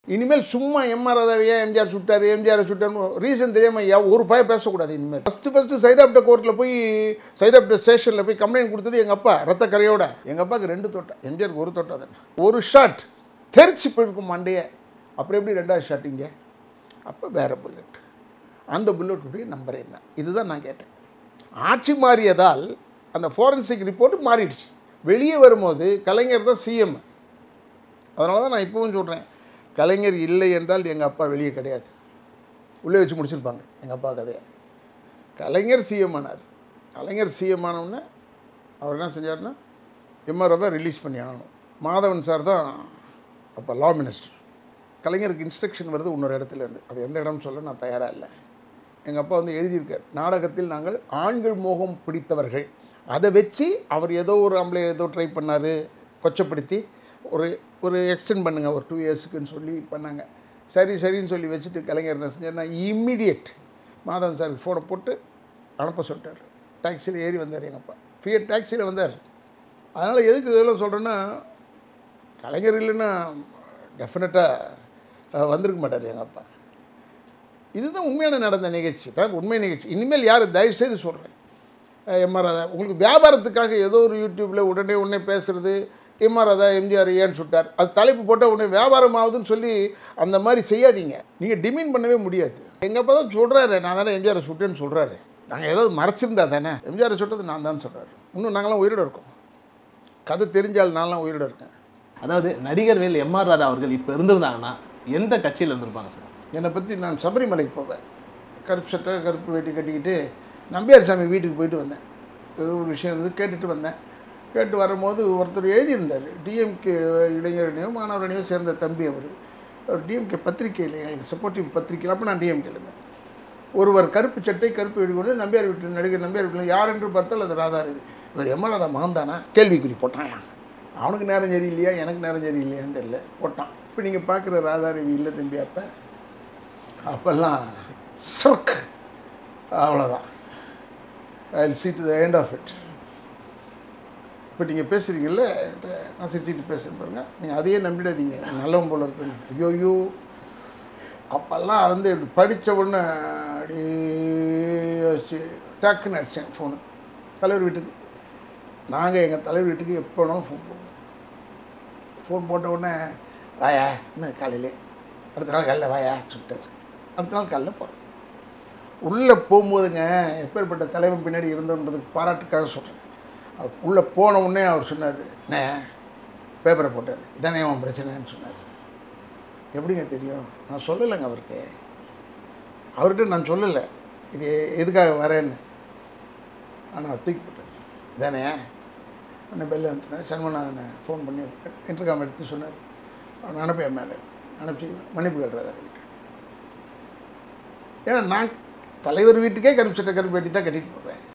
இனிமேல் சும்மா எம்ஆர் ராதாவையே எம்ஜிஆர் சுட்டார் எம்ஜிஆர் சுட்டார்னு ரீசன் தெரியாமல் ஒரு பய பேசக்கூடாது இனிமேல் ஃபஸ்ட்டு ஃபஸ்ட்டு சைதாப்ட கோர்ட்டில் போய் சைதாப்ட ஸ்டேஷனில் போய் கம்ப்ளைண்ட் கொடுத்தது எங்கள் அப்பா ரத்த கரையோட எங்கள் அப்பாவுக்கு ரெண்டு தோட்டா எம்ஜிஆருக்கு ஒரு தோட்டம் தானே ஒரு ஷாட் தெரிச்சு போயிருக்கும் மண்டையை அப்புறம் எப்படி ரெண்டாவது ஷாட் இங்கே அப்போ வேறு புல்லட் அந்த புல்லட்டுடைய நம்பர் என்ன இதுதான் நான் கேட்டேன் ஆட்சி மாறியதால் அந்த ஃபோரன்சிக் ரிப்போர்ட் மாறிடுச்சு வெளியே வரும்போது கலைஞர் தான் சிஎம் அதனால தான் நான் இப்போவும் சொல்கிறேன் கலைஞர் இல்லை என்றால் எங்கள் அப்பா வெளியே கிடையாது உள்ளே வச்சு முடிச்சிருப்பாங்க எங்கள் அப்பா கதையை கலைஞர் சிஎம் ஆனார் கலைஞர் சிஎம் ஆனவுடனே அவர் என்ன செஞ்சார்னா எம்ஆர்ஓ தான் ரிலீஸ் பண்ணி ஆகணும் மாதவன் சார் தான் அப்போ லா மினிஸ்டர் கலைஞருக்கு இன்ஸ்ட்ரக்ஷன் வருது இன்னொரு இடத்துல இருந்து அது எந்த இடம்னு சொல்ல நான் தயாராக இல்லை எங்கள் அப்பா வந்து எழுதியிருக்கார் நாடகத்தில் நாங்கள் ஆண்கள் மோகம் பிடித்தவர்கள் அதை வச்சு அவர் ஏதோ ஒரு ஆம்பளை ஏதோ ட்ரை பண்ணார் கொச்சப்படுத்தி ஒரு ஒரு எக்ஸ்டெண்ட் பண்ணுங்கள் ஒரு டூ இயர்ஸுக்குன்னு சொல்லி பண்ணாங்க சரி சரின்னு சொல்லி வச்சுட்டு கலைஞர் என்ன செஞ்சார் நான் இம்மிடியட் மாதவன் சாருக்கு ஃபோனை போட்டு அனுப்ப சொல்லிட்டார் டாக்ஸியில் ஏறி வந்தார் எங்கள் அப்பா ஃபியட் டாக்ஸியில் வந்தார் அதனால் எதுக்கு இதெல்லாம் சொல்கிறேன்னா கலைஞர் இல்லைன்னா டெஃபினட்டாக வந்திருக்க மாட்டார் எங்கள் அப்பா இதுதான் உண்மையான நடந்த நிகழ்ச்சி தான் உண்மை நிகழ்ச்சி இனிமேல் யார் தயவுசெய்து சொல்கிறேன் எம்ஆர் ராதா உங்களுக்கு வியாபாரத்துக்காக ஏதோ ஒரு யூடியூப்பில் உடனே உடனே பேசுகிறது எம்ஆர் ராதா எம்ஜிஆர் ஏன்னு சுட்டார் அது தலைப்பு போட்டால் உடனே வியாபாரம் ஆகுதுன்னு சொல்லி அந்த மாதிரி செய்யாதீங்க நீங்கள் டிமீன் பண்ணவே முடியாது எங்கள் அப்பா தான் சொல்கிறாரு நான் தானே எம்ஜிஆரை சுட்டேன்னு சொல்கிறாரு நாங்கள் ஏதாவது மறைச்சிருந்தா தானே எம்ஜிஆரை சுட்டது நான் தான் சொல்கிறாரு இன்னும் நாங்களாம் உயிரோட இருக்கோம் கதை தெரிஞ்சால் நான்லாம் உயிரோட இருக்கேன் அதாவது நடிகர் வேல் எம்ஆர் ராதா அவர்கள் இப்போ இருந்திருந்தாங்கன்னா எந்த கட்சியில் இருந்திருப்பாங்க சார் என்னை பற்றி நான் சபரிமலைக்கு போவேன் கருப்பு சட்டை கருப்பு வேட்டி கட்டிக்கிட்டு நம்பியார் சாமி வீட்டுக்கு போயிட்டு வந்தேன் ஏதோ ஒரு விஷயம் இருந்து கேட்டுட்டு வந்தேன் கேட்டு வரும்போது ஒருத்தர் எழுதியிருந்தார் டிஎம்கே இளைஞரணியோ மாணவரணியோ சேர்ந்த தம்பி அவர் அவர் டிஎம்கே பத்திரிகையில் எங்களுக்கு சப்போர்ட்டிவ் பத்திரிகையில் அப்போ நான் டிஎம்கேல இருந்தேன் ஒருவர் கருப்பு சட்டை கருப்பு வீடு கொண்டு நம்பியார் வீட்டு நடிகர் நம்பியார் வீட்டில் யார் என்று பார்த்தால் அது ராதாரவி இவர் எம்எல்ஏ மகந்தானா கேள்விக்குறி போட்டான் அவனுக்கு நேரம் சரியில்லையா எனக்கு நேரம் சரியில்லையான்னு தெரியல போட்டான் இப்போ நீங்கள் பார்க்குற ராதாரவி இல்லை தம்பி அப்போ அப்போல்லாம் சர்க் அவ்வளோதான் I see to the end of it இப்போ நீங்கள் பேசுகிறீங்கல்ல என்கிட்ட நான் சிரிச்சிட்டு பேசுகிறேன் பாருங்க நீங்கள் அதையே நம்பிடாதீங்க நல்லவன் போல இருக்குன்னு ஐயோ ஐயோ அப்போல்லாம் வந்து இப்படி படித்த உடனே அப்படியே யோசிச்சு டக்குன்னு அடித்தேன் ஃபோனு தலைவர் வீட்டுக்கு நாங்கள் எங்கள் தலைவர் வீட்டுக்கு எப்போ வேணாலும் ஃபோன் போடுவோம் ஃபோன் போட்ட உடனே வாயா இன்னும் காலையிலே அடுத்த நாள் காலையில் வாயா சுட்டார் அடுத்த நாள் காலையில் போகிறோம் உள்ளே போகும்போதுங்க எப்பேற்பட்ட தலைவன் பின்னாடி இருந்தோன்றதுக்கு பாராட்டுக்காக சொல்கிறேன் அவர் உள்ளே போன உடனே அவர் சொன்னார் அண்ணே பேப்பரை போட்டார் இதானே அவன் பிரச்சனைன்னு சொன்னார் எப்படிங்க தெரியும் நான் சொல்லலைங்க அவருக்கு அவர்கிட்ட நான் சொல்லலை இது எதுக்காக வரேன்னு ஆனால் தூக்கி போட்டார் இதானே அண்ணன் பெல்ல அனுப்பினார் சண்முகநாதனை ஃபோன் பண்ணி இன்டர்காம் எடுத்து சொன்னார் அவன் அனுப்பி மேலே அனுப்பிச்சு மன்னிப்பு கேட்டுறாரு கிட்ட ஏன்னா நான் தலைவர் வீட்டுக்கே கருப்பு சட்டை கருப்பு வேட்டி தான் கட்டிட்டு போகிறேன்